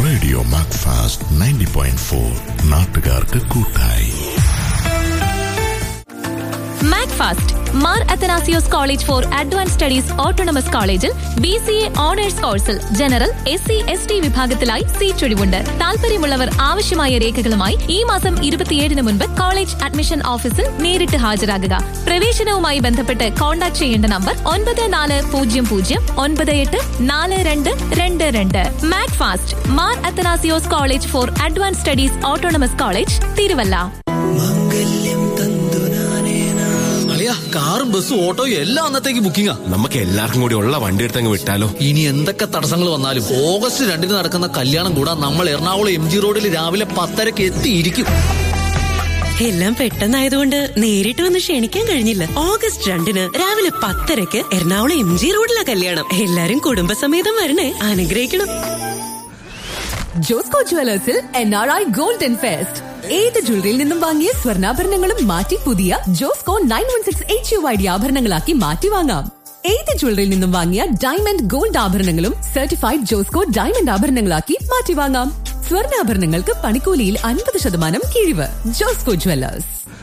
radio MACFAST ninety point four നാട്ടുകാർക്ക് കൂട്ടായി MACFAST Mar Athanasios college for advance studies autonomous കോളേജിൽ B C A honours കോഴ്സിൽ general S C S T വിഭാഗത്തിലായി seat ഒഴിവുണ്ട് താല്പര്യമുള്ളവർ ആവശ്യമായ രേഖകളുമായി ഈ മാസം ഇരുപത്തിയേഴിന് മുൻപ് കോളേജ് അഡ്മിഷൻ ഓഫീസിൽ നേരിട്ട് ഹാജരാകുക പ്രവേശനവുമായി ബന്ധപ്പെട്ട് കോൺടാക്ട് ചെയ്യേണ്ട നമ്പർ ഒൻപത് നാല് പൂജ്യം പൂജ്യം ഒൻപത് എട്ട് നാല് രണ്ട് രണ്ട് രണ്ട് MACFAST Mar Athanasios college for advance studies autonomous college Thiruvalla അളിയ കാറും ബസ്സും ഓട്ടോയും എല്ലാം അന്നത്തേക്ക് ബുക്കിംഗാ നമുക്ക് എല്ലാവർക്കും കൂടി ഉള്ള വണ്ടി എടുത്തങ്ങ് വിട്ടാലോ ഇനി എന്തൊക്കെ തടസ്സങ്ങൾ വന്നാലും ഓഗസ്റ്റ് രണ്ടിന് നടക്കുന്ന കല്യാണം കൂടാൻ നമ്മൾ എറണാകുളം എം ജി റോഡിൽ രാവിലെ പത്തരക്ക് എത്തിയിരിക്കും എല്ലാം പെട്ടെന്നായതുകൊണ്ട് നേരിട്ട് വന്ന് ക്ഷണിക്കാൻ കഴിഞ്ഞില്ല ഓഗസ്റ്റ് രണ്ടിന് രാവിലെ പത്തരക്ക് എറണാകുളം എം ജി റോഡിലെ കല്യാണം എല്ലാരും കുടുംബസമേതം വരണേ അനുഗ്രഹിക്കണം ജോസ്കോ ജുവലേഴ്സിൽ N R I golden fest ഏത് ജ്വല്ലറിയിൽ നിന്നും വാങ്ങിയ സ്വർണ്ണാഭരണങ്ങളും മാറ്റി പുതിയ Josco nine one six H U I D ആഭരണങ്ങളാക്കി മാറ്റി വാങ്ങാം ഏത് ജ്വല്ലറിയിൽ നിന്നും വാങ്ങിയ ഡയമണ്ട് ഗോൾഡ് ആഭരണങ്ങളും സർട്ടിഫൈഡ് ജോസ്കോ ഡയമണ്ട് ആഭരണങ്ങളാക്കി മാറ്റി വാങ്ങാം സ്വർണ്ണാഭരണങ്ങൾക്ക് പണിക്കൂലിയിൽ അൻപത് ശതമാനം കിഴിവ് ജോസ്കോ ജുവല്ലേഴ്സ്